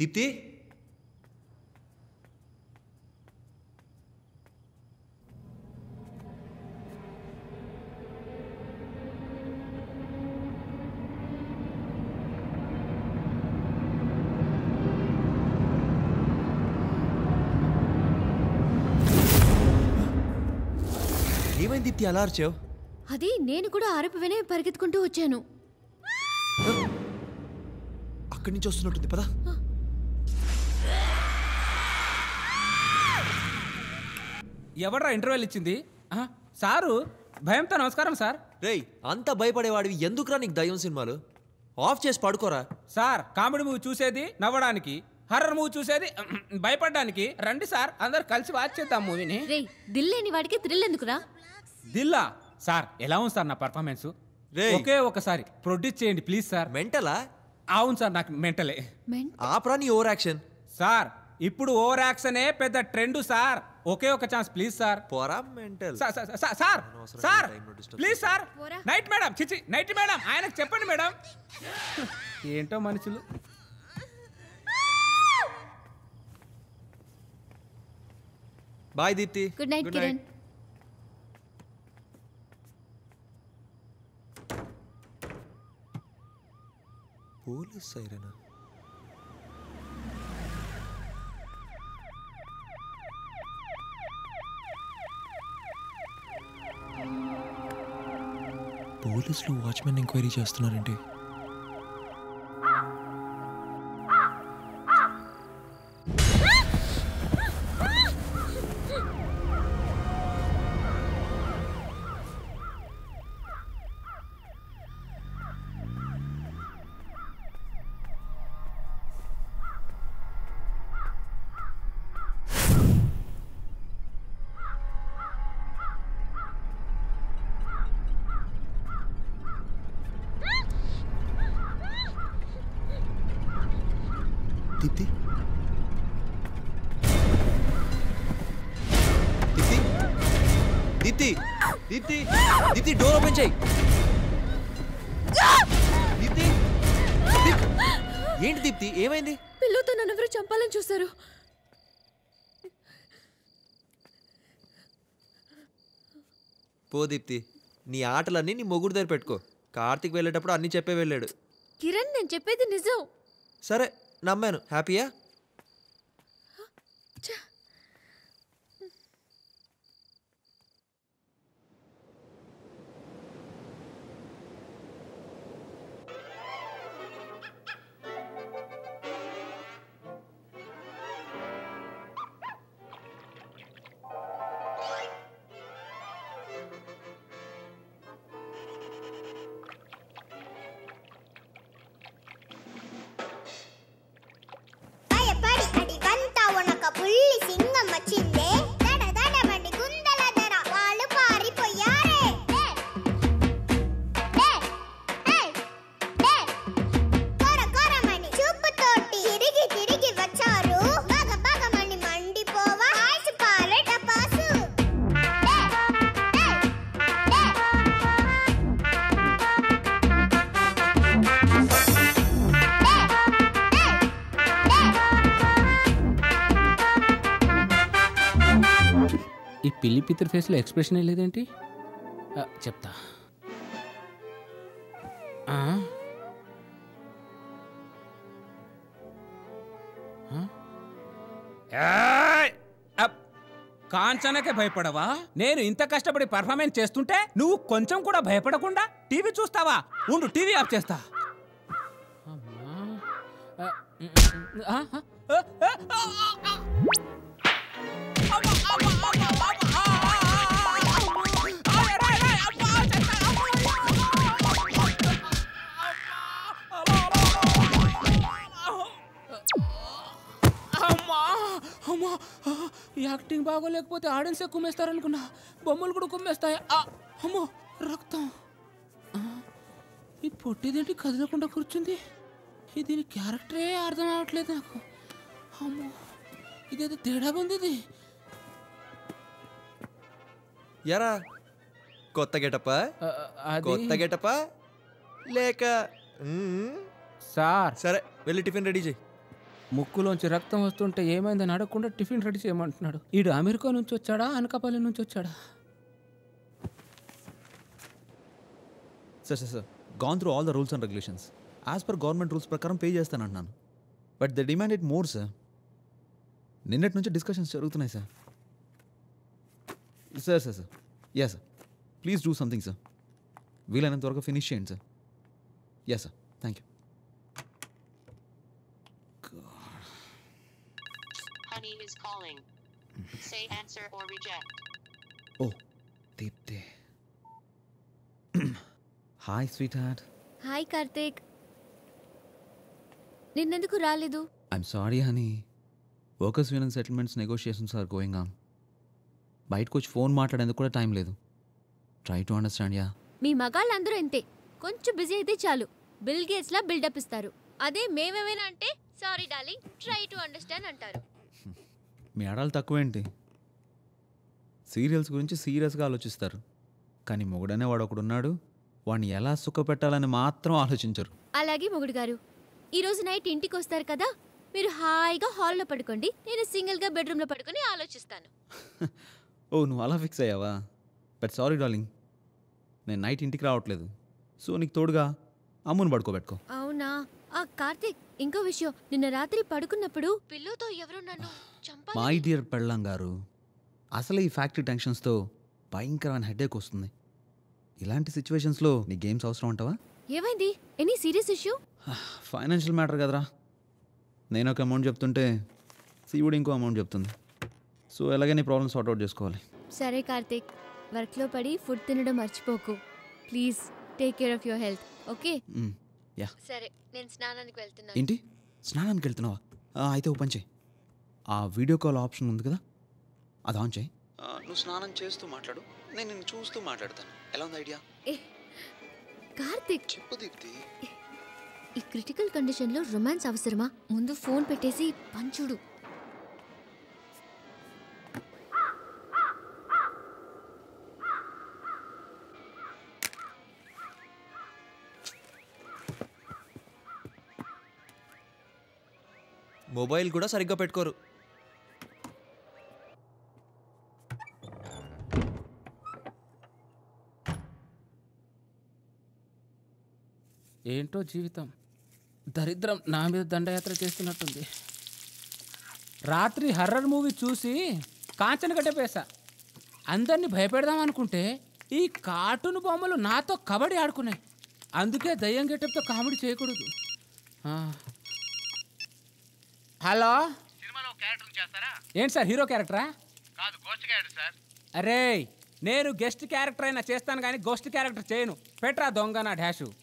దీప్తి ఏమైంది దీప్తి అలా అరిచావు అది నేను కూడా అరపు వినే పరిగెత్తుకుంటూ వచ్చాను అక్కడి నుంచి వస్తున్నట్టుంది పదా ఎవడ్రా ఇంటర్వెల్ ఇచ్చింది ఆ, సారు భయంతో నమస్కారం సార్ రేయ్ అంత భయపడేవాడివి ఎందుకురా నీకు దయ్యం సినిమాలు ఆఫ్ చేసి పడుకోరా సార్ కామెడీ మూవీ చూసేది నవ్వడానికి హర్రర్ మూవీ చూసేది భయపడడానికి రండి సార్ అందరు కలిసి వాచ్ చేద్దాం మూవీని రే దిల్లేని వాడికి థ్రిల్ ఎందుకురా దిల్లా సార్ ఎలా ఉంది సార్ నా పర్ఫార్మెన్స్ రేయ్. ఒకే ఒకసారి ప్రొడ్యూస్ చేయండి ప్లీజ్ సార్ మెంటలా అవును సార్ నాకు మెంటలే ఆపరా నీ ఓవర్ యాక్షన్ సార్ ఇప్పుడు ఓవర్ యాక్షనే పెద్ద ట్రెండ్ సార్ ఒకే ఒక ఛాన్స్ ప్లీజ్ సార్ పోరా mental sir sir, sir sir sir please sir night madam చిచి నైట్ మేడం ఆయనకు చెప్పండి మేడం ఏంటో మనుషులు bye Deepthi good night Kiran police సైరనా పోలీసులు వాచ్మెన్ ఎంక్వైరీ చేస్తున్నారేంటి దీప్తి దీప్తి దీప్తి దీప్తి దీప్తి డోర్ ఓపెన్ చేయి దీప్తి దీప్- ఏంటి దీప్తి ఏమైంది పిల్లతో నన్ను ఎవరు చంపాలని చూశారు పో దీప్తి నీ ఆటలన్నీ నీ మొగుడు దగ్గర పెట్టుకో కార్తీక్ వెళ్ళేటప్పుడు అన్నీ చెప్పే వెళ్ళాడు కిరణ్ నేను చెప్పేది నిజం సరే నమ్మాను హ్యాపీయా భయపడి అడిగంతా ఉనక పుల్లి సింగం వచ్చిందే దడ దడ బండి గుందల ధర వాళ్ళు పారిపోయారే డే, డే, డే, డే. కొర కొరమని చూపుతోటి తిరిగి తిరిగి వచ్చారు బగ బగమని మండిపోవా ఆయుసు పాలే టపాసు డే, డే, డే. ఈ పిల్లి పిత్ర ఫేస్లో ఎక్స్ప్రెషన్ లేదేంటి ఆ, చెప్తా ఆ? ఆ? ఏయ్! అప్! కాంచనకే భయపడవా నేను ఇంత కష్టపడి పర్ఫార్మెన్స్ చేస్తుంటే నువ్వు కొంచెం కూడా భయపడకుండా టీవీ చూస్తావా ఉండు టీవీ ఆఫ్ చేస్తా అమ్మా. ఆ, ఉమ్, ఉమ్, ఆ, ఆ, ఆ, ఆ, ఆ, ఆ. అమ్మా అమ్మా ఆ, యాక్టింగ్ బాగోలేకపోతే ఆడియన్సే కుమ్మేస్తారనుకున్నా బొమ్మలు కూడా కుమ్మేస్తాయి ఆ, అమ్మో రక్తం ఆ, ఈ పొట్టిదేంటి కదలకుండా కూర్చుంది ఇది దీని క్యారెక్టరే అర్థం అవ్వట్లేదు నాకు అమ్మో ఇదేదో తేడాగా ఉంది ఇది ఎరా కొత్త గెటపా అది- కొత్త గెటపా లేక మ్మ్. సార్ సరే వెళ్ళి టిఫిన్ రెడీ చేయి ముక్కులోంచి రక్తం వస్తుంటే ఏమైందని అడగకుండా టిఫిన్ రెడీ చేయమంటున్నాడు ఈడు అమెరికా నుంచి వచ్చాడా అనకాపల్లి నుంచి వచ్చాడా sir sir sir gone through all the rules and regulations as per government rules ప్రకారం పే చేస్తానంటున్నాను but the demand it more sir నిన్నటి నుంచి డిస్కషన్స్ జరుగుతున్నాయి sir sir sir sir ya sir please do something sir వీలైనంత వరకు finish చేయండి sir ya sir thank you Honey is calling. Say answer or reject. ఓ Deepthi hi sweet heart hi Karthik నిన్నెందుకు రాలేదు I'm sorry honey workers union settlements negotiations are going on బయటకు వచ్చి phone మాట్లాడేందుకు కూడా టైం లేదు ట్రై టు అండర్స్టాండ్ యా మీ మగాళ్ళందరూ అంతే కొంచెం బిజీ అయితే చాలు బిల్ గేట్స్ లా బిల్డప్ ఇస్తారు అదే మేమేమైనా అంటే sorry darling try to understand అంటారు మీ ఆడాలు తక్కువేంటి సీరియల్స్ గురించి సీరియస్గా ఆలోచిస్తారు కానీ మొగుడనే వాడు ఒకడున్నాడు వాడిని ఎలా సుఖపెట్టాలని మాత్రం ఆలోచించరు అలాగే మొగుడు గారు ఈరోజు నైట్ ఇంటికి వస్తారు కదా మీరు హాయిగా హాల్లో పడుకోండి నేను సింగిల్గా బెడ్రూమ్లో పడుకొని ఆలోచిస్తాను ఓ నువ్వు అలా ఫిక్స్ అయ్యావా బట్ సారీ డార్లింగ్ నేను నైట్ ఇంటికి రావట్లేదు సో నీకు తోడుగా అమ్ముని పడుకోబెట్టుకో అవునా ఆ కార్తీక్ ఇంకో విషయం నిన్న రాత్రి పడుకున్నప్పుడు పిల్లుతో ఎవరు నన్ను చంపాలి మై డియర్ పెళ్ళం గారు అసలు ఈ ఫ్యాక్టరీ టెన్షన్స్తో భయంకరమైన హెడేక్ వస్తుంది ఇలాంటి సిచ్యువేషన్స్లో నీ గేమ్స్ అవసరం అంటావా ఏమైంది any serious issue financial matter కదరా నేను ఒక అమౌంట్ చెప్తుంటే శివుడు ఇంకో అమౌంట్ చెప్తుంది సో ఎలాగే నీ ప్రాబ్లమ్ సార్ట్ అవుట్ చేసుకోవాలి సరే కార్తీక్ వర్క్లో పడి ఫుడ్ తినడం మర్చిపోకు please take care of your health okay hmm, ya సరే నేను స్నానానికి వెళ్తున్నాను ఏంటి స్నానానికి వెళ్తున్నావా ఆ, అయితే ఓ పని చేయి ఆ వీడియో కాల్ ఆప్షన్ ఉంది కదా అది ఆన్ చేయి నువ్వు స్నానం చేస్తూ మాట్లాడు నేను నిన్ను చూస్తూ మాట్లాడతాను ఎలా ఉంది ఐడియా ఏ, కార్తీక్ చెప్పు దీప్తి ఈ క్రిటికల్ కండిషన్లో రొమాన్స్ అవసరమా ముందు ఫోన్ పెట్టేసి పంచుడు మొబైల్ కూడా సరిగ్గా పెట్టుకోరు ఏంటో జీవితం దరిద్రం నా మీద దండయాత్ర చేస్తున్నట్టుంది రాత్రి హర్రర్ మూవీ చూసి కాంచన గడ్డపేసా అందరినీ భయపెడదాం అనుకుంటే ఈ కార్టూన్ బొమ్మలు నాతో కబడ్డీ ఆడుకున్నాయి అందుకే దయ్యం గెటప్తో కామెడీ చేయకూడదు ఆ. హలో సినిమాలో క్యారెక్టర్ చేస్తారా ఏంటి సార్ హీరో క్యారెక్టరా కాదు గోస్ట్ క్యారెక్టర్ సార్ అరే నేను గెస్ట్ క్యారెక్టర్ అయినా చేస్తాను కానీ గోస్ట్ క్యారెక్టర్ చేయను పెట్రా దొంగ నా డాషు